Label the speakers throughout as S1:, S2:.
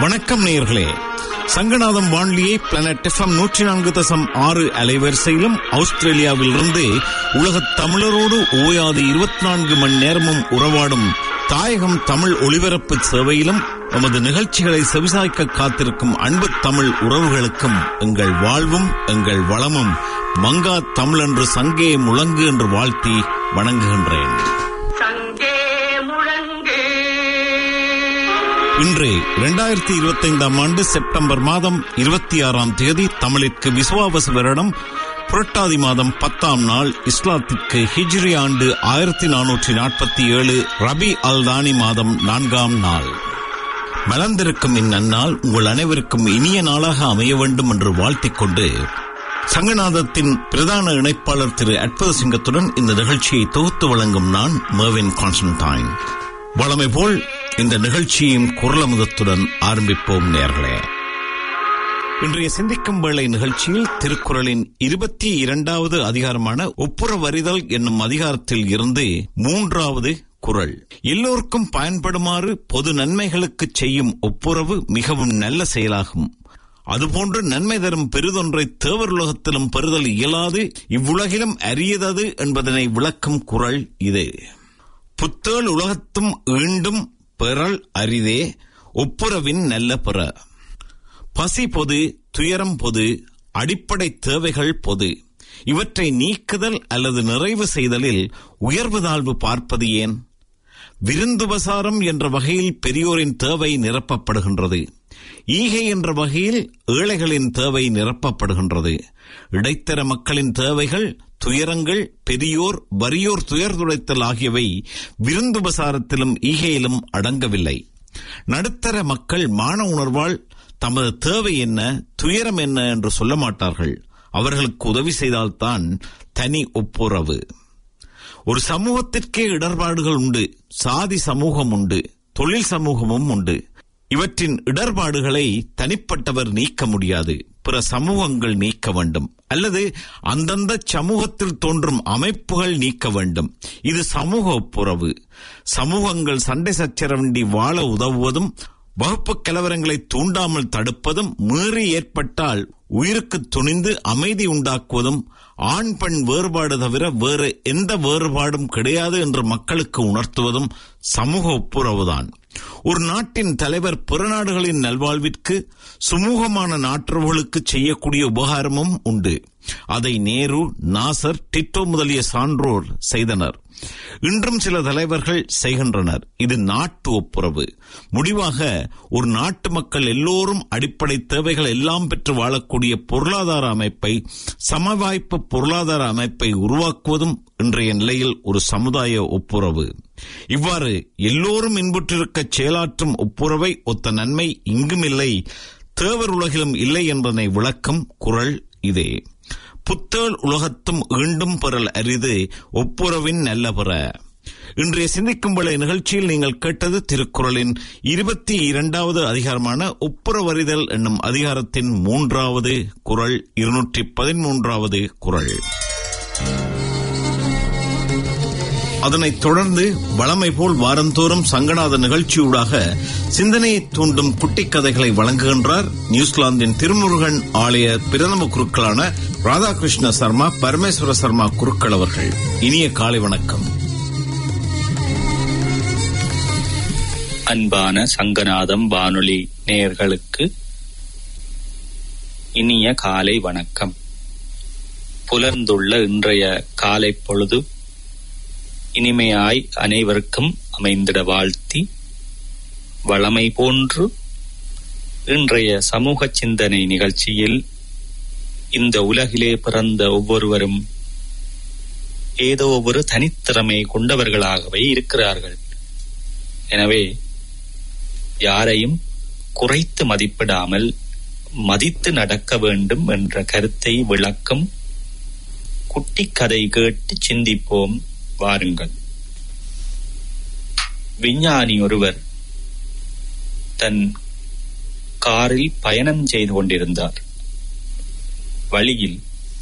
S1: வணக்கம் நேயர்களே சங்கநாதம் வான்லியை planet FM நூற்றி நான்கு தசம் ஆறு அலைவரிசையிலும் ஆஸ்திரேலியாவிலிருந்து உலகத் தமிழரோடு ஓயாது இருபத்தி நான்கு மணி நேரமும் உறவாடும் தாயகம் தமிழ் ஒளிபரப்பு சேவையிலும் நமது நிகழ்ச்சிகளை செவிசாய்க்க காத்திருக்கும் அன்பு தமிழ் உறவுகளுக்கும் எங்கள் வாழ்வும் எங்கள் வளமும் மங்கா தமிழ் என்று சங்கே முழங்கு என்று வாழ்த்தி வணங்குகின்றேன்
S2: சங்கே முழங்கு
S1: இன்று இரண்டாயிரத்தி இருபத்தைந்தாம் ஆண்டு செப்டம்பர் மாதம் இருபத்தி ஆறாம் தேதி தமிழிற்கு விசுவாவச வருடம் புரட்டாதி மாதம் பத்தாம் நாள் இஸ்லாத்திற்கு ஹிஜ்ரி ஆண்டு ஆயிரத்தி நானூற்றி நாற்பத்தி ஏழு ரபி அல்தானி மாதம் நான்காம் நாள் மலர்ந்திருக்கும் இந்நன்னாள் உங்கள் அனைவருக்கும் இனிய நாளாக அமைய வேண்டும் என்று வாழ்த்திக் கொண்டு சங்கநாதத்தின் பிரதான இணைப்பாளர் திரு அற்புத சிங்கத்துடன் இந்த நிகழ்ச்சியை தொகுத்து வழங்கும் நான் மேவின் கான்ஸ்டன்டைன் வளமை போல் இந்த நிகழ்ச்சியும் குரலமுதத்துடன் ஆரம்பிப்போம் நேர்களே இன்றைய சிந்திக்கும் வேளை நிகழ்ச்சியில் திருக்குறளின் இருபத்தி இரண்டாவது அதிகாரமான ஒப்புரவறிதல் என்னும் அதிகாரத்தில் இருந்து மூன்றாவது குறள் எல்லோருக்கும் பயன்படுமாறு பொது நன்மைகளுக்கு செய்யும் ஒப்புரவு மிகவும் நல்ல செயலாகும் அதுபோன்று நன்மை தரும் பெரிதொன்றை தேவருலகத்திலும் பெறுதல் இயலாது இவ்வுலகிலும் அரியதது என்பதனை விளக்கும் குறள் இது புத்தேள் உலகத்தும் ஈண்டும் பெறல் அரிதே ஒப்புரவின் நல்ல பிற பசி பொது துயரம் பொது அடிப்படை தேவைகள் பொது இவற்றை நீக்குதல் அல்லது நிறைவு செய்தலில் உயர்வு தாழ்வு பார்ப்பது ஏன் விருந்துபசாரம் என்ற வகையில் பெரியோரின் தேவை நிரப்பப்படுகின்றது ஈகை என்ற வகையில் ஏழைகளின் தேவை நிரப்பப்படுகின்றது இடைத்தர மக்களின் தேவைகள் துயரங்கள் பெரியோர் வறியோர் துயர் துடைத்தல் ஆகியவை விருந்துபசாரத்திலும் ஈகையிலும் அடங்கவில்லை நடுத்தர மக்கள் மான உணர்வால் தமது தேவை என்ன துயரம் என்ன என்று சொல்ல மாட்டார்கள் அவர்களுக்கு உதவி செய்தால்தான் தனி ஒப்புரவு ஒரு சமூகத்திற்கே இடர்பாடுகள் உண்டு சாதி சமூகம் உண்டு தொழில் சமூகமும் உண்டு இவற்றின் இடர்பாடுகளை தனிப்பட்டவர் நீக்க முடியாது பிற சமூகங்கள் நீக்க வேண்டும் அல்லது அந்தந்த சமூகத்தில் தோன்றும் அமைப்புகள் நீக்க வேண்டும் இது சமூக ஒப்புரவு சமூகங்கள் சண்டை சச்சரவண்டி வாழ உதவுவதும் வகுப்பு கலவரங்களை தூண்டாமல் தடுப்பதும் மீறி ஏற்பட்டால் உயிருக்கு துணிந்து அமைதி உண்டாக்குவதும் ஆண் பெண் வேறுபாடு தவிர வேறு எந்த வேறுபாடும் கிடையாது என்று மக்களுக்கு உணர்த்துவதும் சமூக ஒப்புரவுதான் ஒரு நாட்டின் தலைவர் பிற நாடுகளின் நல்வாழ்விற்கு சுமூகமான நாட்டவர்களுக்கு செய்யக்கூடிய உபகாரமும் உண்டு அதை நேரு நாசர் டிட்டோ முதலிய சான்றோர் செய்தனர் இன்றும் சில தலைவர்கள் செய்கின்றனர் இது நாட்டு ஒப்புரவு முடிவாக ஒரு நாட்டு மக்கள் எல்லோரும் அடிப்படை தேவைகள் எல்லாம் பெற்று வாழக்கூடிய பொருளாதார அமைப்பை சமவாய்ப்பு பொருளாதார அமைப்பை உருவாக்குவதும் இன்றைய நிலையில் ஒரு சமுதாய ஒப்புரவு இவ்வாறு எல்லோரும் இன்புற்றிருக்க செயலாற்றும் ஒப்புரவை ஒத்த நன்மை இங்குமில்லை தேவர் உலகிலும் இல்லை என்பதனை விளக்கும் குரல் இதே புத்தேள் உலகத்தும் ஈண்டும் பெறல் அரிது ஒப்புரவின் நல்ல பெற இன்றைய சிந்திக்கும் வேளை நிகழ்ச்சியில் நீங்கள் கேட்டது திருக்குறளின் இருபத்தி இரண்டாவது அதிகாரமான ஒப்புரவறிதல் என்னும் அதிகாரத்தின் மூன்றாவது குரல் இருநூற்றி பதிமூன்றாவது குரல் அதனைத் தொடர்ந்து வளமை போல் வாரந்தோறும் சங்கநாத நிகழ்ச்சியூடாக சிந்தனையை தூண்டும் குட்டி கதைகளை வழங்குகின்றார் நியூசிலாந்தின் திருமுருகன் ஆலய பிரதம குருக்களான ராதாகிருஷ்ண சர்மா பரமேஸ்வர சர்மா குருக்கள் அவர்கள் இனிய காலை வணக்கம்
S3: அன்பான சங்கநாதம் வானொலி நேயர்களுக்கு இனிய காலை வணக்கம் புலர்ந்துள்ள இன்றைய காலை பொழுது இனிமையாய் அனைவருக்கும் அமைந்திட வாழ்த்தி வளமை போன்று இன்றைய சமூக சிந்தனை நிகழ்ச்சியில் இந்த உலகிலே பிறந்த ஒவ்வொருவரும் ஏதோ ஒரு தனித்திறமை கொண்டவர்களாகவே இருக்கிறார்கள் எனவே யாரையும் குறைத்து மதிப்பிடாமல் மதித்து நடக்க வேண்டும் என்ற கருத்தை விளக்கும் குட்டி கதை கேட்டு சிந்திப்போம் வாருங்கள் விஞ்ஞானி ஒருவர் தன் காரில் பயணம் செய்து கொண்டிருந்தார் வழியில்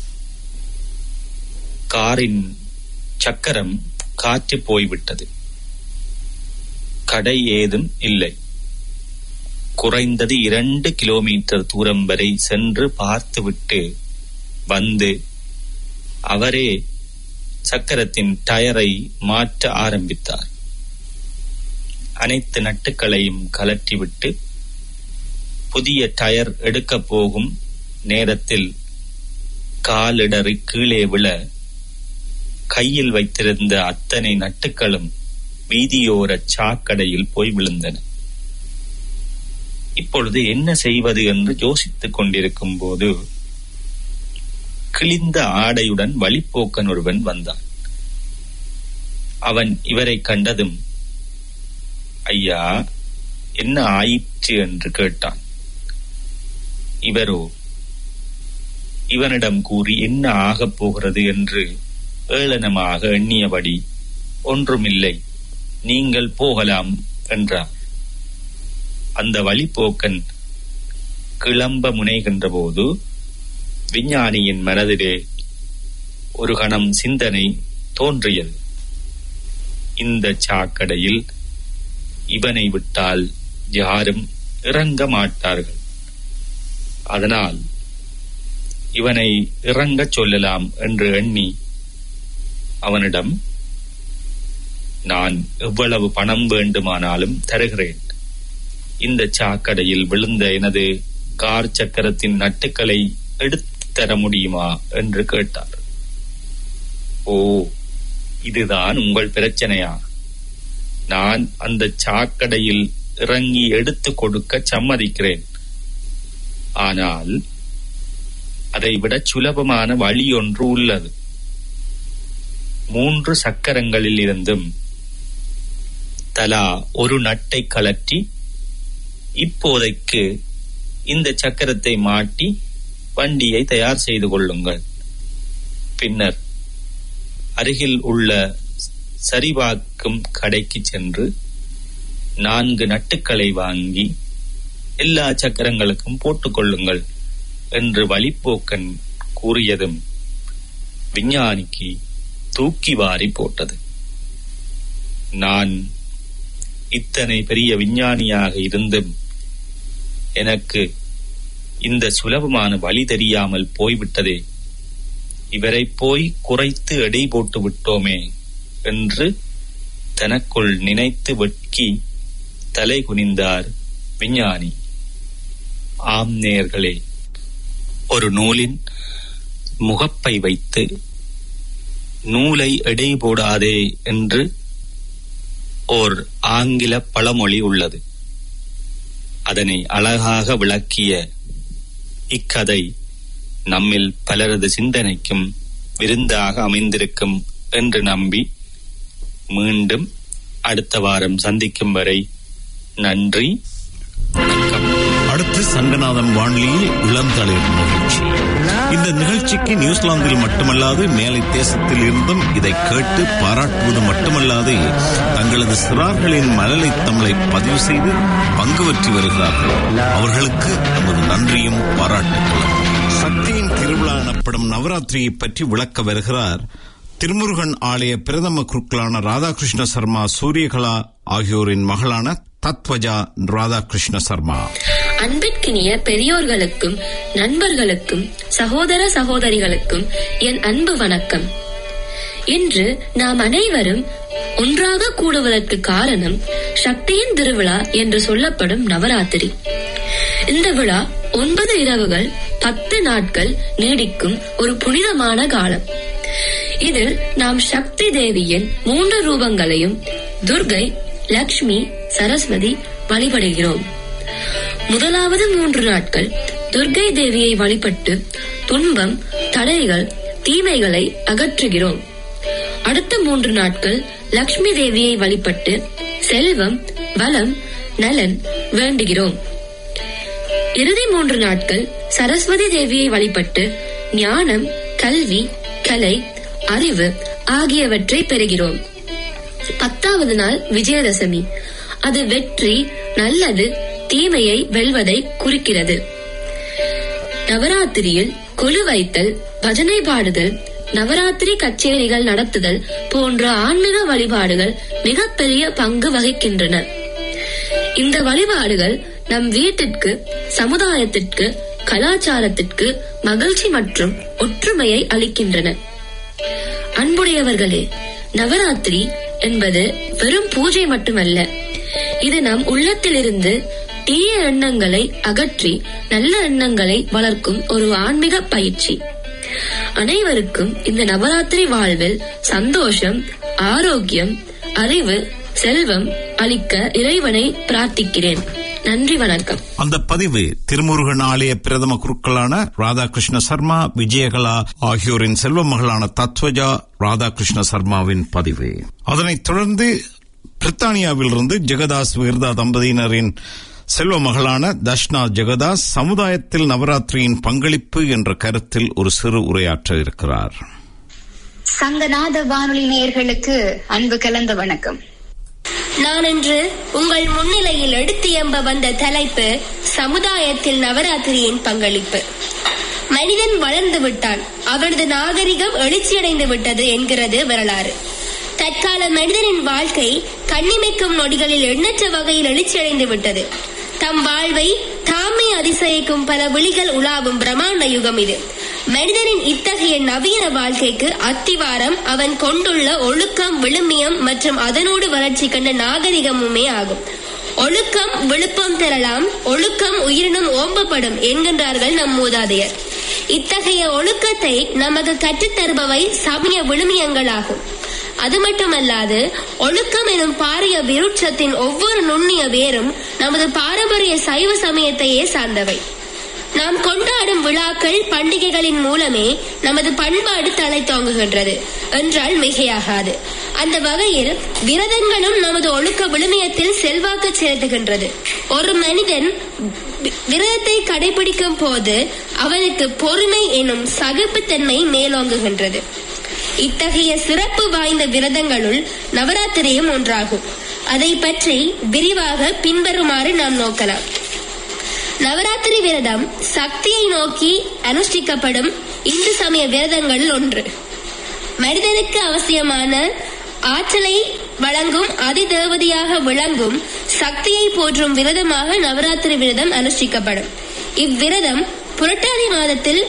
S3: காரின் சக்கரம் காற்று போய்விட்டது கடை ஏதும் இல்லை குறைந்தது இரண்டு கிலோமீட்டர் தூரம் வரை சென்று பார்த்துவிட்டு வந்து அவரே சக்கரத்தின் டயரை மாற்ற ஆரம்பித்தார் அனைத்து நட்டுக்களையும் கலற்றிவிட்டு புதிய டயர் எடுக்கப் போகும் நேரத்தில் காலிடறி கீழே விழ கையில் வைத்திருந்த அத்தனை நட்டுக்களும் வீதியோர சாக்கடையில் போய் விழுந்தன இப்பொழுது என்ன செய்வது என்று யோசித்துக் கொண்டிருக்கும் போது கிழிந்த ஆடையுடன் வழிப்போக்கன் ஒருவன் வந்தான் அவன் இவரை கண்டதும் ஐயா என்ன ஆயிற்று என்று கேட்டான் இவரோ இவனிடம் கூறி என்ன ஆகப் போகிறது என்று ஏளனமாக எண்ணியபடி ஒன்றுமில்லை நீங்கள் போகலாம் என்றார் அந்த வழிப்போக்கன் கிளம்ப முனைகின்ற போது விஞ்ஞானியின் மனதிலே ஒரு கணம் சிந்தனை தோன்றியது இந்த சாக்கடையில் இவனை விட்டால் யாரும் இறங்க மாட்டார்கள் அதனால் இவனை இறங்கச் சொல்லலாம் என்று எண்ணி அவனிடம் நான் எவ்வளவு பணம் வேண்டுமானாலும் தருகிறேன் இந்த சாக்கடையில் விழுந்த எனது கார் சக்கரத்தின் நட்டுக்களை எடுத்து தர முடியுமா என்று கேட்டார் ஓ இதுதான் உங்கள் பிரச்சனையா நான் அந்த சாக்கடையில் இறங்கி எடுத்து கொடுக்க சம்மதிக்கிறேன் ஆனால் அதை விட சுலபமான வழி ஒன்று உள்ளது மூன்று சக்கரங்களில் இருந்தும் தலா ஒரு நட்டை கலற்றி இப்போதைக்கு இந்த சக்கரத்தை மாட்டி வண்டியை தயார் செய்து கொள்ளுங்கள் பின்னர் அருகில் உள்ள சரிபார்க்கும் கடைக்கு சென்று நான்கு நட்டுக்களை வாங்கி எல்லா சக்கரங்களுக்கும் போட்டுக்கொள்ளுங்கள் என்று வழிப்போக்கன் கூறியதும் விஞ்ஞானிக்கு தூக்கி வாரி போட்டது நான் இத்தனை பெரிய விஞ்ஞானியாக இருந்தும் எனக்கு இந்த சுலபமான வழி தெரியாமல் போய்விட்டதே இவரை போய் குறைத்து எடை போட்டு விட்டோமே என்று தனக்குள் நினைத்து வெட்கி தலை குனிந்தார் விஞ்ஞானி ஆம் நேர்களே ஒரு நூலின் முகப்பை வைத்து நூலை எடை போடாதே என்று ஓர் ஆங்கில பழமொழி உள்ளது அதனை அழகாக விளக்கிய இக்கதை நம்மில் பலரது சிந்தனைக்கும் விருந்தாக அமைந்திருக்கும் என்று நம்பி மீண்டும் அடுத்த வாரம் சந்திக்கும் வரை நன்றி வணக்கம்
S1: அடுத்து சங்கநாதம் வானொலியில் இளந்தளிர் நிகழ்ச்சி இந்த நிகழ்ச்சிக்கு நியூசிலாந்தில் மட்டுமல்லாது மேலை தேசத்தில் இருந்தும் இதை கேட்டு பாராட்டுவது மட்டுமல்லாது தங்களது சிறார்களின் மழலை தமிழை பதிவு செய்து பங்கு பெற்று வருகிறார்கள் அவர்களுக்கு நமது நன்றியும் பாராட்டுகளும் சக்தியின் திருவிழா எனப்படும் நவராத்திரியை பற்றி விளக்க வருகிறார் திருமுருகன் ஆலய பிரதம குருக்களான ராதாகிருஷ்ண சர்மா சூரியகலா ஆகியோரின் மகளான தத்வஜா ராதாகிருஷ்ண சர்மா
S4: அன்பிற்கினிய பெரியோர்களுக்கும் நண்பர்களுக்கும் சகோதர சகோதரிகளுக்கும் என் அன்பு வணக்கம் இன்று நாம் அனைவரும் ஒன்றாக கூடுவதற்கு காரணம் சக்தியின் திருவிழா என்று சொல்லப்படும் நவராத்திரி இந்த விழா ஒன்பது இரவுகள் பத்து நாட்கள் நீடிக்கும் ஒரு புனிதமான காலம் இதில் நாம் சக்தி தேவியின் மூன்று ரூபங்களையும் துர்கை லக்ஷ்மி சரஸ்வதி வழிபடுகிறோம் முதலாவது மூன்று நாட்கள் துர்கை தேவியை வழிபட்டு துன்பம் தடைகள் தீமைகளை அகற்றுகிறோம் அடுத்த மூன்று நாட்கள் லக்ஷ்மி தேவியை வழிபட்டு செல்வம் வளம் நலன் வேண்டுகிறோம் இறுதி மூன்று நாட்கள் சரஸ்வதி தேவியை வழிபட்டு ஞானம் கல்வி கலை அறிவு ஆகியவற்றை பெறுகிறோம் பத்தாவது நாள் விஜயதசமி அது வெற்றி நல்லது தீமையை வெல்வதை குறிக்கிறது நவராத்திரியில் கொலு வைத்தல் பஜனை பாடுதல் நவராத்திரி கச்சேரிகள் நடத்துதல் போன்ற ஆன்மீக வழிபாடுகள் மிகப்பெரிய பங்கு வகிக்கின்றன இந்த வழிபாடுகள் நம் வீட்டிற்கு சமுதாயத்திற்கு கலாச்சாரத்திற்கு மகிழ்ச்சி மற்றும் ஒற்றுமையை அளிக்கின்றன அன்புடையவர்களே நவராத்திரி என்பது வெறும் பூஜை மட்டுமல்ல இது நம் உள்ளத்திலிருந்து தீய எண்ணங்களை அகற்றி நல்ல எண்ணங்களை வளர்க்கும் ஒரு ஆன்மீக பயிற்சி அனைவருக்கும் இந்த நவராத்திரி வாழ்வில் சந்தோஷம் ஆரோக்கியம் அறிவு செல்வம் அளிக்க இறைவனை பிரார்த்திக்கிறேன் நன்றி வணக்கம்
S1: அந்த பதிவு திருமுருகன் ஆலய பிரதம குருக்களான ராதாகிருஷ்ண சர்மா விஜயகலா ஆகியோரின் செல்வ மகளான தத்வஜா ராதாகிருஷ்ண சர்மாவின் பதிவு அதனைத் தொடர்ந்து பிரித்தானியாவிலிருந்து ஜெகதாஸ் விர்தா தம்பதியினரின் செல்வ மகளான தஷ்னா ஜெகதாஸ் சமுதாயத்தில் நவராத்திரியின் பங்களிப்பு என்ற கருத்தில் ஒரு சிறு உரையாற்ற இருக்கிறார்
S5: சங்கநாத வானொலி நேயர்களுக்கு அன்பு கலந்த வணக்கம்
S6: நான் இன்று உங்கள் முன்னிலையில் எடுத்து எம்ப வந்த தலைப்பு சமுதாயத்தில் நவராத்திரியின் பங்களிப்பு மனிதன் வளர்ந்து விட்டான் அவனது நாகரிகம் எழுச்சியடைந்து விட்டது என்கிறது வரலாறு தற்கால மனிதனின் வாழ்க்கை கண்ணிமைக்கும் நொடிகளில் எண்ணற்ற வகையில் எழுச்சியடைந்து விட்டது தம் வாழ்வை தாமே அதிசயிக்கும் பல விழிகள் உலாவும் பிரம்மாண்ட யுகம் இது மனிதனின் இத்தகைய நவீன வாழ்க்கைக்கு அத்திவாரம் அவன் கொண்டுள்ள ஒழுக்கம் விழுமியம் மற்றும் அதனோடு வளர்ச்சி கண்ட நாகரிகமுமே ஆகும் ஒழுக்கம் விழுப்பம் பெறலாம் ஒழுக்கம் உயிரினும் ஓம்பப்படும் என்கின்றார்கள் நம் மூதாதையர் இத்தகைய ஒழுக்கத்தை நமக்கு கற்றுத்தருபவை சமய விழுமியங்களாகும் அது மட்டுமல்லாது ஒழுக்கம் எனும் பாரிய விருட்சத்தின் ஒவ்வொரு நுண்ணிய வேரும் நமது பாரம்பரிய சைவ சமயத்தையே சார்ந்தவை நாம் கொண்டாடும் விழாக்கள் பண்டிகைகளின் மூலமே நமது பண்பாடு தலை தோங்குகின்றது என்றால் மிகையாகாது அந்த வகையில் விரதங்களும் நமது ஒழுக்க விழுமியத்தில் செல்வாக்கு செலுத்துகின்றது ஒரு மனிதன் வி- விரதத்தை கடைபிடிக்கும் போது அவனுக்கு பொறுமை எனும் சகிப்புத்தன்மை மேலோங்குகின்றது இத்தகைய சிறப்பு வாய்ந்த விரதங்களுள் நவராத்திரியும் ஒன்றாகும் அதை பற்றி விரிவாக பின்வருமாறு நாம் நோக்கலாம் நவராத்திரி விரதம் சக்தியை நோக்கி அனுஷ்டிக்கப்படும் இந்து சமய விரதங்களில் ஒன்று மனிதனுக்கு அவசியமான ஆற்றலை வழங்கும் அதிதேவதையாக விளங்கும் சக்தியை போற்றும் விரதமாக நவராத்திரி விரதம் அனுஷ்டிக்கப்படும் இவ்விரதம் புரட்டாதி மாதத்தில்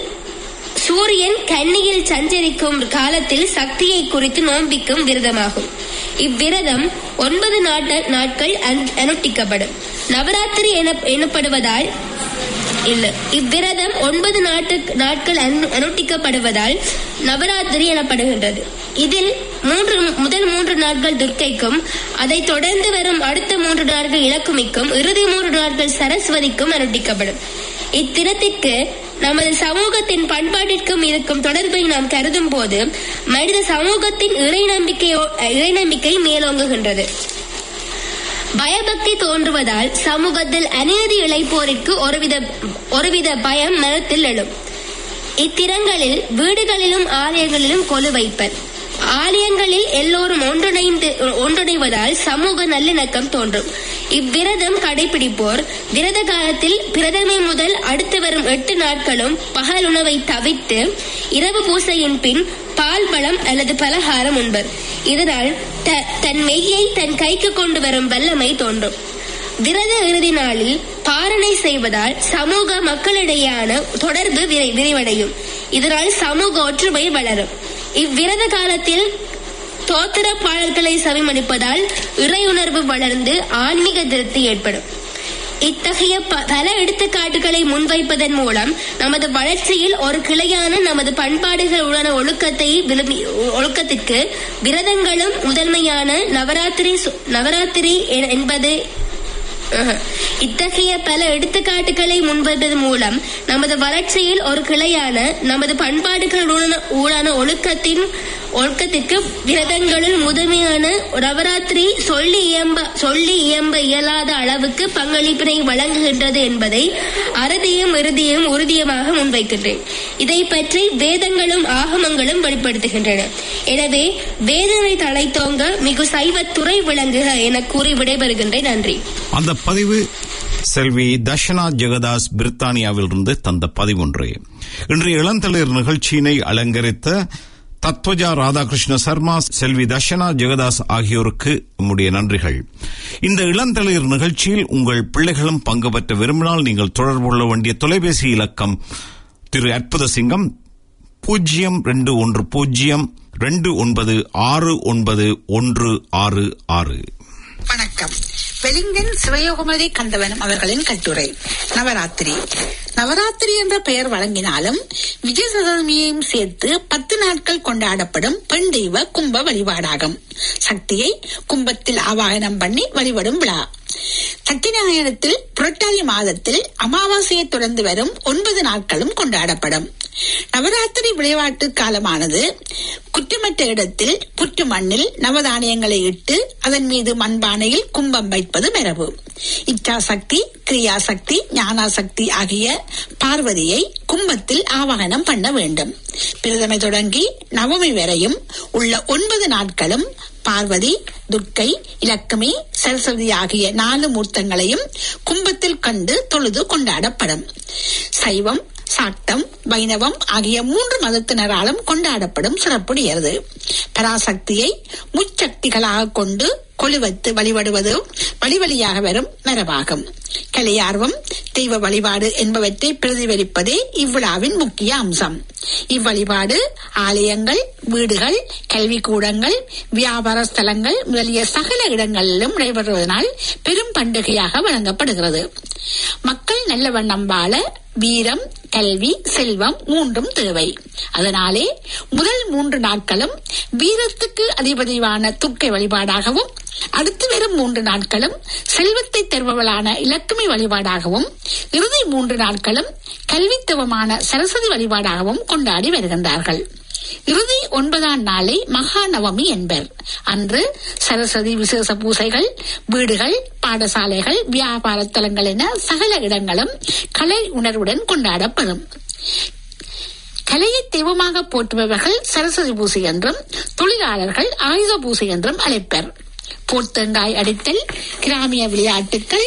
S6: சூரியன் கன்னியில் சஞ்சரிக்கும் காலத்தில் சக்தியை குறித்து நோம்பிக்கும் விரதமாகும் இவ்விரதம் ஒன்பது நாட்ட- நாட்கள் அன்- அனுஷ்டிக்கப்படும் நவராத்திரி என- எனப்படுவதால் இல்ல இவ்விரதம் ஒன்பது நாட்டு நாட்கள் அனு- அனுஷ்டிக்கப்படுவதால் நவராத்திரி எனப்படுகின்றது இதில் மூன்று முதல் மூன்று நாட்கள் துர்க்கைக்கும் அதைத் தொடர்ந்து வரும் அடுத்த மூன்று நாட்கள் இலக்குமிக்கும் இறுதி மூன்று நாட்கள் சரஸ்வதிக்கும் அனுஷ்டிக்கப்படும் இத்தினத்திற்கு நமது சமூகத்தின் பண்பாட்டிற்கும் இருக்கும் தொடர்பை நாம் கருதும் போது மனித சமூகத்தின் இறை நம்பிக்கையோ இறை நம்பிக்கை மேலோங்குகின்றது பயபக்தி தோன்றுவதால் சமூகத்தில் அநீதி இழைப்போருக்கு ஒருவித ஒருவித பயம் மனத்தில் எழும் இத்திறங்களில் வீடுகளிலும் ஆலயங்களிலும் கொலு வைப்பர் ஆலயங்களில் எல்லோரும் ஒன்றிணைந்து ஒன்றிணைவதால் சமூக நல்லிணக்கம் தோன்றும் இவ்விரதம் கடைபிடிப்போர் விரத காலத்தில் பிரதமை முதல் அடுத்து வரும் எட்டு நாட்களும் பகல் உணவை தவிர்த்து இரவு பூசையின் பின் பால் பழம் அல்லது பலகாரம் உண்பர் இதனால் த- தன் மெய்யை தன் கைக்கு கொண்டு வரும் வல்லமை தோன்றும் விரத இறுதி நாளில் பாரணை செய்வதால் சமூக மக்களிடையேயான தொடர்பு விரை- விரிவடையும் இதனால் சமூக ஒற்றுமை வளரும் இவ்விரத காலத்தில் தோத்திர பாடல்களை செவிமடிப்பதால் இறையுணர்வு வளர்ந்து ஆன்மீக திருப்தி ஏற்படும் இத்தகைய ப- பல எடுத்துக்காட்டுகளை முன்வைப்பதன் மூலம் நமது வளர்ச்சியில் ஒரு கிளையான நமது பண்பாடுகளுடன ஒழுக்கத்தை விரும்பி ஒழுக்கத்திற்கு விரதங்களும் முதன்மையான நவராத்திரி சு- நவராத்திரி எ- என்பது அஹ். இத்தகைய பல எடுத்துக்காட்டுகளை முன்வைப்பதன் மூலம் நமது வளர்ச்சியில் ஒரு கிளையான நமது பண்பாடுகளுடன் ஊடான ஒழுக்கத்தின் ஒழுக்கத்திற்கு விரதங்களில் முதன்மையான நவராத்திரி சொல்லி இயம்ப சொல்லி இயம்ப இயலாத அளவுக்கு பங்களிப்பினை வழங்குகின்றது என்பதை அறுதியும் இறுதியும் உறுதியமாக முன்வைக்கின்றேன் இதை பற்றி வேதங்களும் ஆகமங்களும் வெளிப்படுத்துகின்றன எனவே வேதனை தலைத்தோங்க மிகு சைவத்துறை விளங்குக என கூறி விடைபெறுகின்றேன் நன்றி
S1: அந்த பதிவு செல்வி தர்ஷனா ஜெகதாஸ் பிரித்தானியாவிலிருந்து தந்த பதிவொன்று இன்றைய இளந்தளிர் நிகழ்ச்சியினை அலங்கரித்த தத்வஜா ராதாகிருஷ்ண சர்மா செல்வி தர்ஷனா ஜெகதாஸ் ஆகியோருக்கு நம்முடைய நன்றிகள் இந்த இளந்தளிர் நிகழ்ச்சியில் உங்கள் பிள்ளைகளும் பங்கு பெற்ற விரும்பினால் நீங்கள் தொடர்பு கொள்ள வேண்டிய தொலைபேசி இலக்கம் திரு அற்புத சிங்கம் பூஜ்ஜியம் ரெண்டு ஒன்று பூஜ்ஜியம் ரெண்டு ஒன்பது ஆறு ஒன்பது ஒன்று ஆறு ஆறு
S7: வணக்கம் வெலிங்கன் சிவயோகமதி கந்தவனம் அவர்களின் கட்டுரை நவராத்திரி நவராத்திரி என்ற பெயர் வழங்கினாலும் விஜயதசமியையும் சேர்த்து பத்து நாட்கள் கொண்டாடப்படும் பெண் தெய்வ கும்ப வழிபாடாகும் சக்தியை கும்பத்தில் ஆவாகனம் பண்ணி வழிபடும் விழா தட்டிநாயனத்தில் புரட்டாதி மாதத்தில் அமாவாசையை தொடர்ந்து வரும் ஒன்பது நாட்களும் கொண்டாடப்படும் நவராத்திரி விளையாட்டு காலமானது குற்றமற்ற இடத்தில் புற்று மண்ணில் நவதானியங்களை இட்டு அதன் மீது மண்பானையில் கும்பம் வைப்பது மரபு இச்சாசக்தி கிரியாசக்தி ஞானாசக்தி ஆகிய பார்வதியை கும்பத்தில் ஆவாகனம் பண்ண வேண்டும் பிரதமை தொடங்கி நவமி வரையும் உள்ள ஒன்பது நாட்களும் பார்வதி துர்க்கை இலக்குமி சரஸ்வதி ஆகிய நாலு மூர்த்தங்களையும் கும்பத்தில் கண்டு தொழுது கொண்டாடப்படும் சைவம் சாக்தம் வைணவம் ஆகிய மூன்று மதத்தினராலும் கொண்டாடப்படும் சிறப்புடையது பராசக்தியை முச்சக்திகளாக கொண்டு கொழுவத்து வழிபடுவது வழிவழியாக வரும் மரபாகும் கலையார்வம் தெய்வ வழிபாடு என்பவற்றை பிரதிபலிப்பதே இவ்விழாவின் முக்கிய அம்சம் இவ்வழிபாடு ஆலயங்கள் வீடுகள் கல்விக்கூடங்கள் வியாபார ஸ்தலங்கள் முதலிய சகல இடங்களிலும் நடைபெறுவதனால் பெரும் பண்டிகையாக வழங்கப்படுகிறது மக்கள் நல்ல வண்ணம் வாழ வீரம் கல்வி செல்வம் மூன்றும் தேவை அதனாலே முதல் மூன்று நாட்களும் வீரத்துக்கு அதிபதியான துர்க்கை வழிபாடாகவும் அடுத்து வரும் மூன்று நாட்களும் செல்வத்தை தருபவளான இலக்குமி வழிபாடாகவும் இறுதி மூன்று நாட்களும் கல்வித்துவமான சரஸ்வதி வழிபாடாகவும் கொண்டாடி வருகின்றார்கள் இறுதி ஒன்பதாம் நாளை மகா நவமி என்பர் அன்று சரஸ்வதி விசேஷ பூசைகள் வீடுகள் பாடசாலைகள் வியாபார தலங்கள் என சகல இடங்களும் கலை உணர்வுடன் கொண்டாடப்படும் கலையை தெய்வமாக போற்றுபவர்கள் சரஸ்வதி பூசை என்றும் தொழிலாளர்கள் ஆயுத பூசை என்றும் அழைப்பர் போர்த்தங்காய் அடித்தல் கிராமிய விளையாட்டுகள்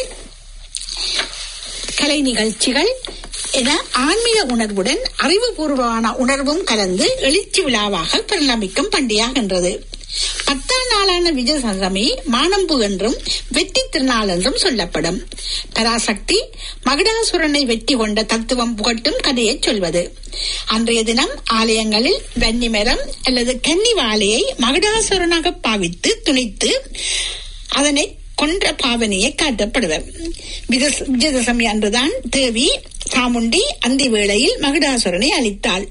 S7: கலை நிகழ்ச்சிகள் என ஆன்மீக உணர்வுடன் அறிவுபூர்வமான உணர்வும் கலந்து எழுச்சி விழாவாக பரிணமிக்கும் பண்டிகையாகின்றது பத்தாம் நாளான விஜயசங்கமி மானம்பு என்றும் வெற்றி திருநாள் என்றும் சொல்லப்படும் பராசக்தி மகுடாசுரனை வெற்றி கொண்ட தத்துவம் புகட்டும் கதையை சொல்வது அன்றைய தினம் ஆலயங்களில் வன்னிமரம் அல்லது கன்னி வாழையை மகுடாசுரனாக பாவித்து துணித்து அதனை கொன்ற பாவனையை காட்டப்படுவர் விஜய- விஜயதசமி அன்றுதான் தேவி சாமுண்டி அந்தி வேளையில் மகுடாசுரனை அழித்தாள்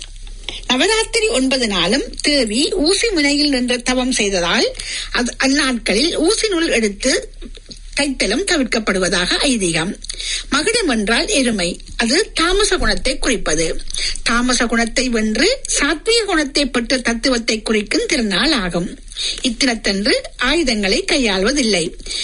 S7: நவராத்திரி ஒன்பது நாளும் தேவி ஊசி முனையில் நின்று தவம் செய்ததால் அது அந்நாட்களில் ஊசி நூல் எடுத்து தைத்தலும் தவிர்க்கப்படுவதாக ஐதீகம் மகுடம் என்றால் எருமை அது தாமச குணத்தை குறிப்பது தாமச குணத்தை வென்று சாத்விக குணத்தை பெற்ற தத்துவத்தை குறிக்கும் திருநாள் ஆகும் இத்தினத்தன்று ஆயுதங்களை கையாள்வதில்லை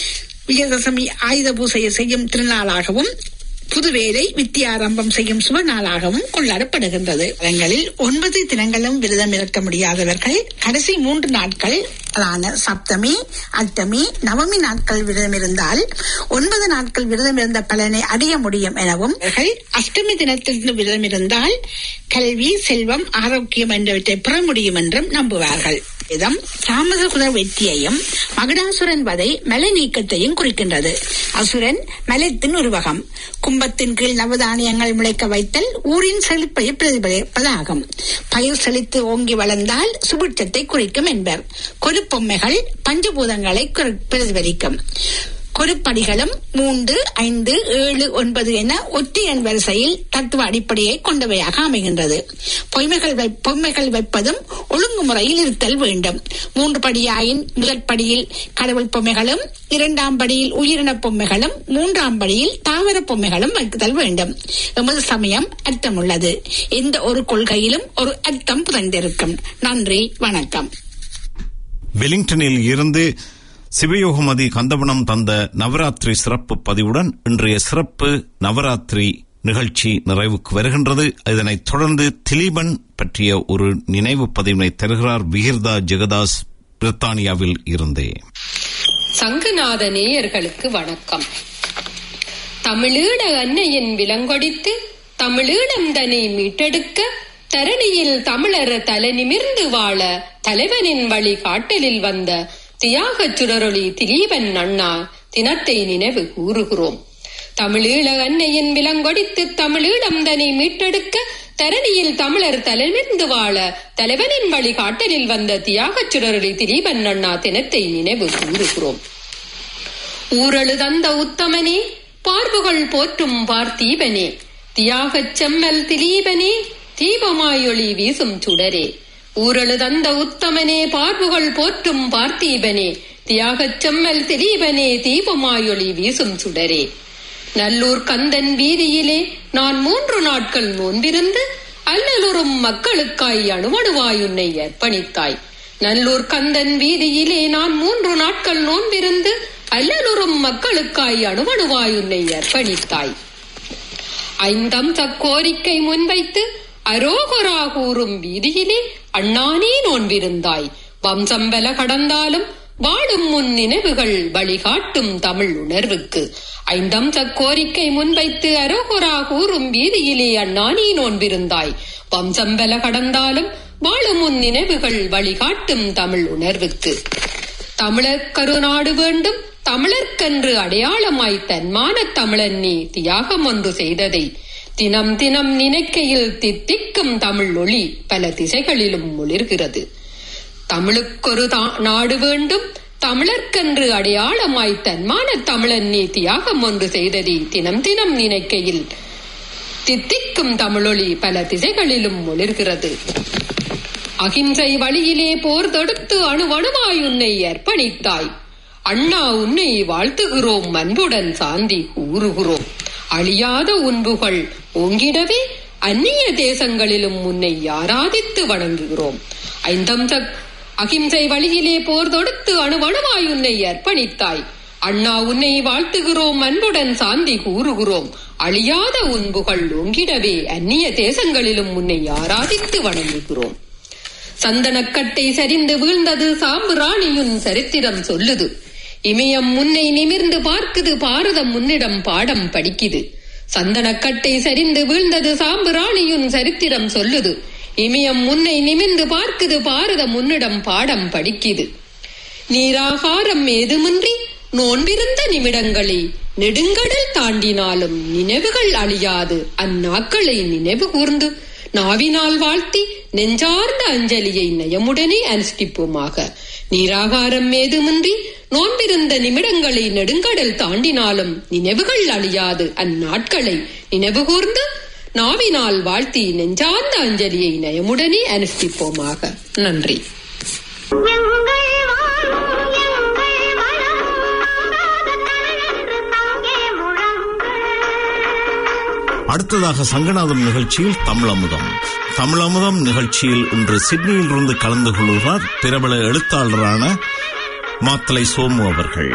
S7: விஜயதசமி ஆயுத பூசையை செய்யும் திருநாளாகவும் புதுவேலை வித்தியாரம்பம் செய்யும் சுப நாளாகவும் கொண்டாடப்படுகின்றது இடங்களில் ஒன்பது தினங்களும் விரதம் இருக்க முடியாதவர்கள் கடைசி மூன்று நாட்கள் அதான சப்தமி அஷ்டமி நவமி நாட்கள் விரதம் இருந்தால் ஒன்பது நாட்கள் விரதம் இருந்த பலனை அடைய முடியும் எனவும் அவர்கள் அஷ்டமி தினத்தில் விரதம் இருந்தால் கல்வி செல்வம் ஆரோக்கியம் என்பவற்றை பெற முடியும் என்றும் நம்புவார்கள் இதம் தாமசகுல வெற்றியையும் மகுடாசுரன் வதை மலை நீக்கத்தையும் குறிக்கின்றது அசுரன் மலத்தின் உருவகம் கும்பத்தின் கீழ் நவதானியங்கள் முளைக்க வைத்தல் ஊரின் செழிப்பை பிரதிபலிப்பதாகும் பயிர் செழித்து ஓங்கி வளர்ந்தால் சுபிட்சத்தை குறிக்கும் என்பர் கொழுப்பொம்மைகள் பஞ்சபூதங்களை குறி- பிரதிபலிக்கும் கொருப்படிகளும் மூன்று ஐந்து ஏழு ஒன்பது என ஒற்றை எண் வரிசையில் தத்துவ அடிப்படையை கொண்டவையாக அமைகின்றது பொய்மைகள் வை- பொம்மைகள் வைப்பதும் ஒழுங்குமுறையில் இருத்தல் வேண்டும் மூன்று படியாயின் முதல் படியில் கடவுள் பொம்மைகளும் இரண்டாம் படியில் உயிரின பொம்மைகளும் மூன்றாம் படியில் தாவர பொம்மைகளும் வைத்தல் வேண்டும் எமது சமயம் அர்த்தமுள்ளது எந்த ஒரு கொள்கையிலும் ஒரு அர்த்தம் புதைந்திருக்கும் நன்றி வணக்கம்
S1: வெலிங்டனில் இருந்து சிவயோகமதி கந்தவனம் தந்த நவராத்திரி சிறப்பு பதிவுடன் இன்றைய சிறப்பு நவராத்திரி நிகழ்ச்சி நிறைவுக்கு வருகின்றது இதனைத் தொடர்ந்து திலீபன் பற்றிய ஒரு நினைவு பதிவினை தருகிறார் விகிர்தா ஜெகதாஸ் பிரித்தானியாவில் இருந்தே
S8: சங்கநாத நேயர்களுக்கு வணக்கம் தமிழீழ அன்னையின் விலங்கொடித்து தமிழீழம் தன்னை மீட்டெடுக்க தரணியில் தமிழர் தலை நிமிர்ந்து வாழ தலைவனின் வழி காட்டலில் வந்த தியாகச் சுடரொளி திலீபன் அண்ணா தினத்தை நினைவு கூறுகிறோம் தமிழீழ அன்னையின் விலங்கொடித்து தமிழீழம் தன்னை மீட்டெடுக்க தரணியில் தமிழர் தலைமிர்ந்து வாழ தலைவனின் வழி காட்டலில் வந்த தியாகச் சுடரொளி திலீபன் அண்ணா தினத்தை நினைவு கூறுகிறோம் ஊரழு தந்த உத்தமனே பார்வுகள் போற்றும் பார்த்தீபனே தியாகச் செம்மல் திலீபனே தீபமாயொளி வீசும் சுடரே ஊரழு தந்த உத்தமனே பார்வுகள் போற்றும் பார்த்தீபனே தியாகச் செம்மல் திலீபனே தீபமாயொளி வீசும் சுடரே நல்லூர் கந்தன் வீதியிலே நான் மூன்று நாட்கள் நோன்பிருந்து அல்லலுறும் மக்களுக்காய் அணுவணுவாய் உன்னை அர்ப்பணித்தாய் நல்லூர் கந்தன் வீதியிலே நான் மூன்று நாட்கள் நோன்பிருந்து அல்லலுறும் மக்களுக்காய் அணுவணுவாய் உன்னை அர்ப்பணித்தாய் ஐந்தம் கோரிக்கை முன்வைத்து அரோகரா கூறும் வீதியிலே அண்ணானே நோன்பிருந்தாய் வம்சம்பல கடந்தாலும் வாழும் முன் நினைவுகள் வழிகாட்டும் தமிழ் உணர்வுக்கு ஐந்தம் கோரிக்கை முன்வைத்து அரோகரா கூறும் வீதியிலே அண்ணானே நோன்பிருந்தாய் வம்சம்பல கடந்தாலும் வாழும் முன் நினைவுகள் வழிகாட்டும் தமிழ் உணர்வுக்கு தமிழர் கருநாடு வேண்டும் தமிழர்க்கென்று அடையாளமாய் தன்மான தமிழன் நீ தியாகம் ஒன்று செய்ததை தினம் தினம் நினைக்கையில் தித்திக்கும் தமிழ் ஒளி பல திசைகளிலும் ஒளிர்கிறது தமிழுக்கொரு தா- நாடு வேண்டும் தமிழர்க்கென்று அடையாளமாய் தன்மான தமிழன் நீ தியாகம் ஒன்று செய்ததை தினம் தினம் நினைக்கையில் தித்திக்கும் தமிழொளி பல திசைகளிலும் ஒளிர்கிறது அகிம்சை வழியிலே போர் தொடுத்து அணுவணுவாய் உன்னை அர்ப்பணித்தாய் அண்ணா உன்னை வாழ்த்துகிறோம் அன்புடன் சாந்தி கூறுகிறோம் அழியாத உன்புகள் ஓங்கிடவே அந்நிய தேசங்களிலும் உன்னை ஆராதித்து வணங்குகிறோம் ஐந்தம் சக் அகிம்சை வழியிலே போர் தொடுத்து அணுவணுவாய் உன்னை அர்ப்பணித்தாய் அண்ணா உன்னை வாழ்த்துகிறோம் அன்புடன் சாந்தி கூறுகிறோம் அழியாத உன்புகள் ஓங்கிடவே அந்நிய தேசங்களிலும் உன்னை ஆராதித்து வணங்குகிறோம் சந்தனக்கட்டை சரிந்து வீழ்ந்தது சாம்புராணியுன் சரித்திரம் சொல்லுது இமயம் முன்னை நிமிர்ந்து பார்க்குது பாரதம் முன்னிடம் பாடம் படிக்குது சந்தனக்கட்டை சரிந்து வீழ்ந்தது சாம்புராணியுன் சரித்திரம் சொல்லுது இமயம் முன்னை நிமிர்ந்து பார்க்குது பாரதம் முன்னிடம் பாடம் படிக்குது நீராகாரம் ஏதுமின்றி நோன்பிருந்த நிமிடங்களை நெடுங்கடல் தாண்டினாலும் நினைவுகள் அழியாது அந்நாட்களை நினைவு கூர்ந்து நாவினால் வாழ்த்தி நெஞ்சார்ந்த அஞ்சலியை நயமுடனே அனுஷ்டிப்போமாக நீராகாரம் ஏதுமின்றி நோன்பிருந்த நிமிடங்களை நெடுங்கடல் தாண்டினாலும் நினைவுகள் அழியாது அந்நாட்களை நினைவு கூர்ந்து நாவினால் வாழ்த்தி நெஞ்சார்ந்த அஞ்சலியை நயமுடனே அனுஷ்டிப்போமாக நன்றி
S2: எங்கள் வாழும் எங்கள் வளம் மாறாத தமிழென்று சங்கே முழங்கு
S1: அடுத்ததாக சங்கநாதம் நிகழ்ச்சியில் தமிழமுதம் தமிழமுதம் நிகழ்ச்சியில் இன்று சிட்னியில் இருந்து கலந்து கொள்கிறார் பிரபல எழுத்தாளரான மாத்தலை சோமு அவர்கள்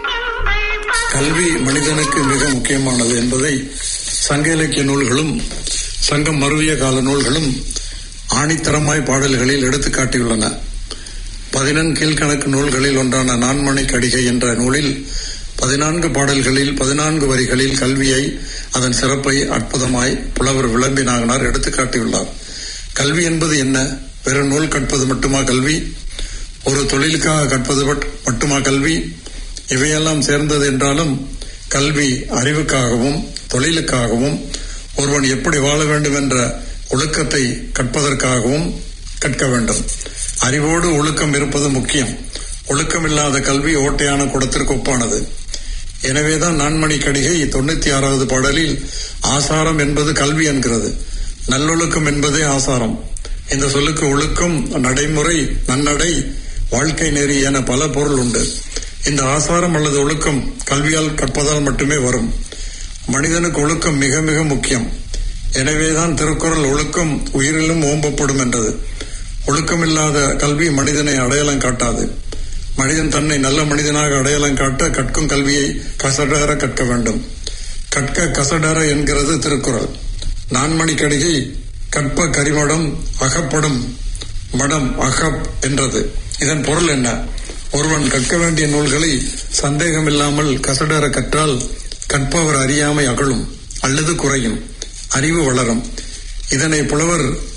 S9: கல்வி மனிதனுக்கு மிக முக்கியமானது என்பதை சங்க இலக்கிய நூல்களும் சங்கம் மருவிய கால நூல்களும் ஆணித்தரமாய் பாடல்களில் எடுத்துக் காட்டியுள்ளன பதினெண் கீழ்கணக்கு நூல்களில் ஒன்றான நான்மணி கடிகை என்ற நூலில் பதினான்கு பாடல்களில் பதினான்கு வரிகளில் கல்வியை அதன் சிறப்பை அற்புதமாய் புலவர் விளம்பினாகனார் எடுத்துக் காட்டியுள்ளார் கல்வி என்பது என்ன வெறும் நூல் கற்பது மட்டுமா கல்வி ஒரு தொழிலுக்காக கற்பது மட்- மட்டுமா கல்வி இவையெல்லாம் சேர்ந்தது என்றாலும் கல்வி அறிவுக்காகவும் தொழிலுக்காகவும் ஒருவன் எப்படி வாழ வேண்டும் என்ற ஒழுக்கத்தை கற்பதற்காகவும் கற்க வேண்டும் அறிவோடு ஒழுக்கம் இருப்பது முக்கியம் ஒழுக்கமில்லாத கல்வி ஓட்டையான குடத்திற்கு ஒப்பானது எனவேதான் நான்மணி கடிகை தொண்ணூத்தி ஆறாவது பாடலில் ஆசாரம் என்பது கல்வி என்கிறது நல்லொழுக்கம் என்பதே ஆசாரம் இந்த சொல்லுக்கு ஒழுக்கம் நடைமுறை நன்னடை வாழ்க்கை நெறி என பல பொருள் உண்டு இந்த ஆசாரம் அல்லது ஒழுக்கம் கல்வியால் கற்பதால் மட்டுமே வரும் மனிதனுக்கு ஒழுக்கம் மிக மிக முக்கியம் எனவேதான் திருக்குறள் ஒழுக்கம் உயிரிலும் ஓம்பப்படும் என்றது ஒழுக்கமில்லாத கல்வி மனிதனை அடையாளம் காட்டாது மனிதன் தன்னை நல்ல மனிதனாக அடையாளம் காட்ட கற்கும் கல்வியை கசடர கற்க வேண்டும் கற்க கசடர என்கிறது திருக்குறள் நான்மணி கடிகை கற்ப கரிமடம் அகப்படும் மடம் அகப் என்றது இதன் பொருள் என்ன ஒருவன் கற்க வேண்டிய நூல்களை சந்தேகமில்லாமல் கசடர கற்றால் கற்பவர் அறியாமை அகலும் அல்லது குறையும் அறிவு வளரும் இதனை புலவர்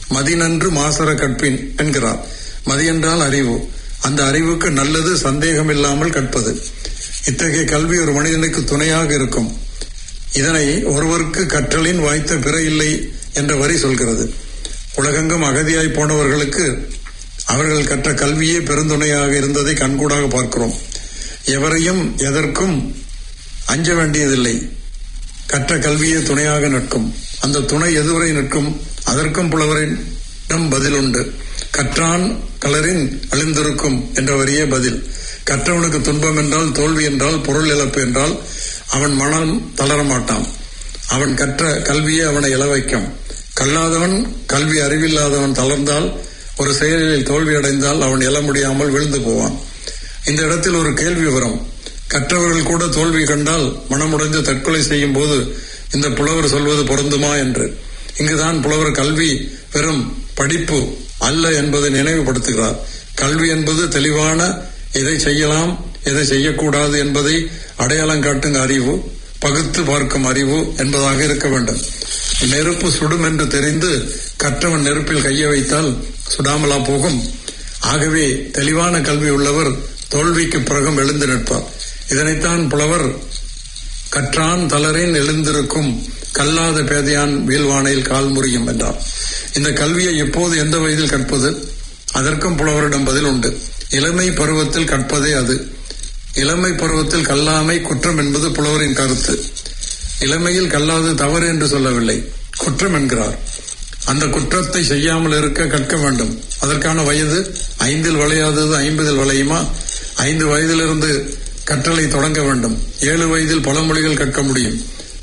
S9: மதிநன்று மாசர கற்பின் என்கிறார் மதி என்றால் அறிவு அந்த அறிவுக்கு நல்லது சந்தேகம் இல்லாமல் கற்பது இத்தகைய கல்வி ஒரு மனிதனுக்கு துணையாக இருக்கும் இதனை ஒருவருக்கு கற்றலின் வாய்த்த பிற இல்லை என்ற வரி சொல்கிறது உலகெங்கும் அகதியாய் போனவர்களுக்கு அவர்கள் கற்ற கல்வியே பெருந்துணையாக இருந்ததை கண்கூடாக பார்க்கிறோம் எவரையும் எதற்கும் அஞ்ச வேண்டியதில்லை கற்ற கல்வியே துணையாக நிற்கும் அந்த துணை எதுவரை நிற்கும் அதற்கும் புலவரிடம் பதில் உண்டு கற்றான் கலரின் அழிந்திருக்கும் என்ற வரியே பதில் கற்றவனுக்கு துன்பம் என்றால் தோல்வி என்றால் பொருள் இழப்பு என்றால் அவன் மனம் தளர மாட்டான் அவன் கற்ற கல்வியே அவனை இழ வைக்கும் கல்லாதவன் கல்வி அறிவில்லாதவன் தளர்ந்தால் ஒரு செயலில் தோல்வி அடைந்தால் அவன் எழ முடியாமல் விழுந்து போவான் இந்த இடத்தில் ஒரு கேள்வி வரும் கற்றவர்கள் கூட தோல்வி கண்டால் மனமுடைந்து தற்கொலை செய்யும் போது இந்த புலவர் சொல்வது பொருந்துமா என்று இங்குதான் புலவர் கல்வி வெறும் படிப்பு அல்ல என்பதை நினைவுபடுத்துகிறார் கல்வி என்பது தெளிவான எதை செய்யலாம் எதை செய்யக்கூடாது என்பதை அடையாளம் காட்டும் அறிவு பகுத்து பார்க்கும் அறிவு என்பதாக இருக்க வேண்டும் நெருப்பு சுடும் என்று தெரிந்து கற்றவன் நெருப்பில் கையை வைத்தால் சுடாமலா போகும் ஆகவே தெளிவான கல்வி உள்ளவர் தோல்விக்கு பிறகும் எழுந்து நிற்பார் இதனைத்தான் புலவர் கற்றான் தளரின் எழுந்திருக்கும் கல்லாத பேதையான் வீழ்வானையில் கால் முறியும் என்றார் இந்த கல்வியை எப்போது எந்த வயதில் கற்பது அதற்கும் புலவரிடம் பதில் உண்டு இளமை பருவத்தில் கற்பதே அது இளமை பருவத்தில் கல்லாமை குற்றம் என்பது புலவரின் கருத்து இளமையில் கல்லாது தவறு என்று சொல்லவில்லை குற்றம் என்கிறார் அந்த குற்றத்தை செய்யாமல் இருக்க கற்க வேண்டும் அதற்கான வயது ஐந்தில் விளையாதது ஐம்பதில் விளையுமா ஐந்து வயதிலிருந்து கற்றலை தொடங்க வேண்டும் ஏழு வயதில் பல மொழிகள் கற்க முடியும்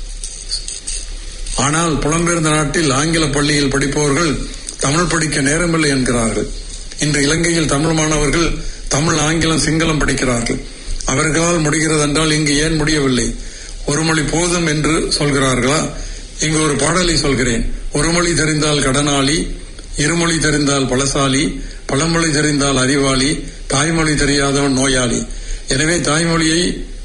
S9: ஆனால் புலம்பெயர்ந்த நாட்டில் ஆங்கில பள்ளியில் படிப்பவர்கள் தமிழ் படிக்க நேரமில்லை என்கிறார்கள் இன்று இலங்கையில் தமிழ் மாணவர்கள் தமிழ் ஆங்கிலம் சிங்களம் படிக்கிறார்கள் அவர்களால் முடிகிறது என்றால் இங்கு ஏன் முடியவில்லை ஒரு மொழி போதும் என்று சொல்கிறார்களா இங்கு ஒரு பாடலை சொல்கிறேன் ஒரு மொழி தெரிந்தால் கடனாளி இருமொழி தெரிந்தால் பலசாலி பழமொழி தெரிந்தால் அறிவாளி தாய்மொழி தெரியாதவன் நோயாளி எனவே தாய்மொழியை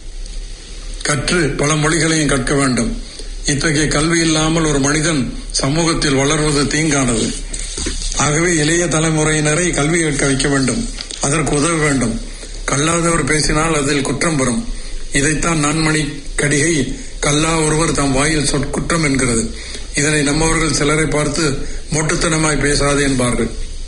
S9: கற்று பல மொழிகளையும் கற்க வேண்டும் இத்தகைய கல்வி இல்லாமல் ஒரு மனிதன் சமூகத்தில் வளர்வது தீங்கானது ஆகவே இளைய தலைமுறையினரை கல்வி கற்க வைக்க வேண்டும் அதற்கு உதவ வேண்டும் கல்லாதவர் பேசினால் அதில் குற்றம் வரும் இதைத்தான் நான்மணி கடிகை கல்லா ஒருவர் தம் வாயில் சொற்குற்றம் என்கிறது இதனை நம்மவர்கள் சிலரை பார்த்து மொட்டுத்தனமாய் பேசாது என்பார்கள்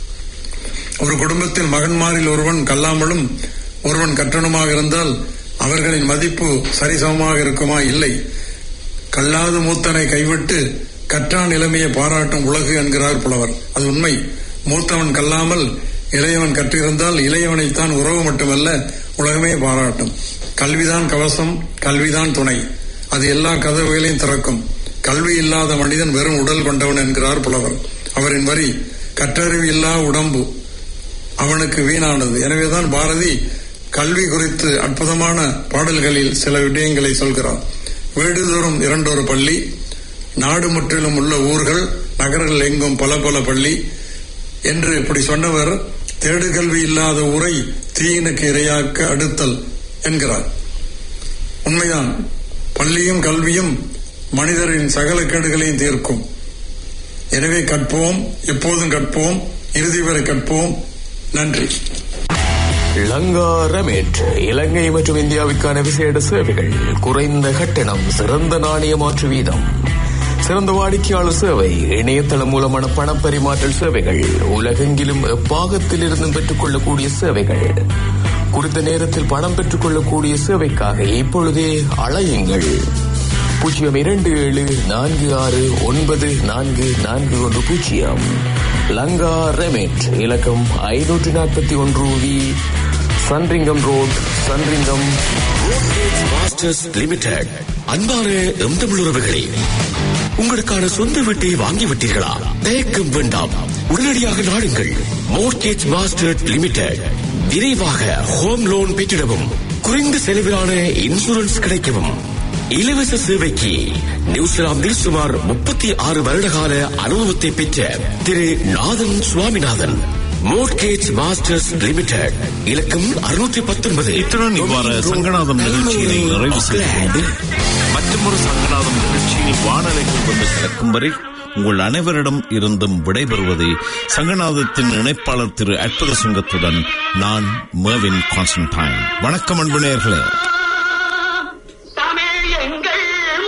S9: ஒரு குடும்பத்தில் மகன்மாரில் ஒருவன் கல்லாமலும் ஒருவன் கற்றனுமாக இருந்தால் அவர்களின் மதிப்பு சரிசமமாக இருக்குமா இல்லை கல்லாது மூத்தனை கைவிட்டு கற்றான் இளமையை பாராட்டும் உலகு என்கிறார் புலவர் அது உண்மை மூத்தவன் கல்லாமல் இளையவன் கற்றிருந்தால் இளையவனைத்தான் உறவு மட்டுமல்ல உலகமே பாராட்டும் கல்விதான் கவசம் கல்விதான் துணை அது எல்லா கதவுகளையும் திறக்கும் கல்வி இல்லாத மனிதன் வெறும் உடல் கொண்டவன் என்கிறார் புலவர் அவரின் வரி கற்றறிவு இல்லா உடம்பு அவனுக்கு வீணானது எனவேதான் பாரதி கல்வி குறித்து அற்புதமான பாடல்களில் சில விடயங்களை சொல்கிறார் வீடுதோறும் இரண்டொரு பள்ளி நாடு முற்றிலும் உள்ள ஊர்கள் நகரங்கள் எங்கும் பல பல பள்ளி என்று இப்படி சொன்னவர் தேடு கல்வி இல்லாத ஊரை தீயினுக்கு இரையாக்க அடுத்தல் என்கிறார் உண்மைதான் பள்ளியும் கல்வியும் மனிதரின் சகல கேடுகளையும் தீர்க்கும் எனவே கற்போம் எப்போதும் கற்போம் இறுதி வரை கற்போம் நன்றி
S10: லங்கா ரமேட் இலங்கை மற்றும் இந்தியாவுக்கான விசேட சேவைகள் குறைந்த கட்டணம் சிறந்த நாணய மாற்று வீதம் சிறந்த வாடிக்கையாளர் சேவை இணையதளம் மூலமான பண பரிமாற்றல் சேவைகள் உலகெங்கிலும் எப்பாகத்தில் இருந்தும் பெற்றுக் கொள்ளக்கூடிய சேவைகள் குறித்த நேரத்தில் பணம் பெற்றுக் கொள்ளக்கூடிய சேவைக்காக இப்பொழுதே அழையுங்கள் பூஜ்ஜியம் இரண்டு ஏழு நான்கு ஆறு ஒன்பது நான்கு நான்கு ஒன்று பூஜ்ஜியம் லங்கா ரெமேட் இலக்கம் ஐநூற்றி நாற்பத்தி ஒன்று V Sunringham road Sunringham
S11: masters limited அன்பான எம் தமிழ் உறவுகளே உங்களுக்கான சொந்த வீட்டை வாங்கி விட்டீர்களா தயக்கம் வேண்டாம் உடனடியாக நாடுங்கள் மோர்கேஜ் மாஸ்டர் லிமிடெட் விரைவாக ஹோம் லோன் பெற்றிடவும் குறைந்த செலவிலான இன்சூரன்ஸ் கிடைக்கவும் இலவச சேவைக்கு நியூசிலாந்தில் சுமார் முப்பத்தி ஆறு வருடகால அனுபவத்தை பெற்ற திரு Nathan Swaminathan mortgage masters limited இலக்கம் அறுநூற்றி பத்தொன்பது
S1: இத்துடன் இவ்வாறு சங்கநாதம் நிகழ்ச்சியினை நிறைவு செய்கிறோம் மற்றொரு சங்கநாதம் நிகழ்ச்சியில் வானலைகள் கொண்டு கலக்கும் வரை உங்கள் அனைவரிடம் இருந்தும் விடைபெறுவது சங்கநாதத்தின் இணைப்பாளர் திரு அற்புத சிங்கத்துடன் நான் மேவின் கான்ஸ்டன்டைன் வணக்கம் அன்பு நேயர்களே
S2: தமிழ் எங்கள்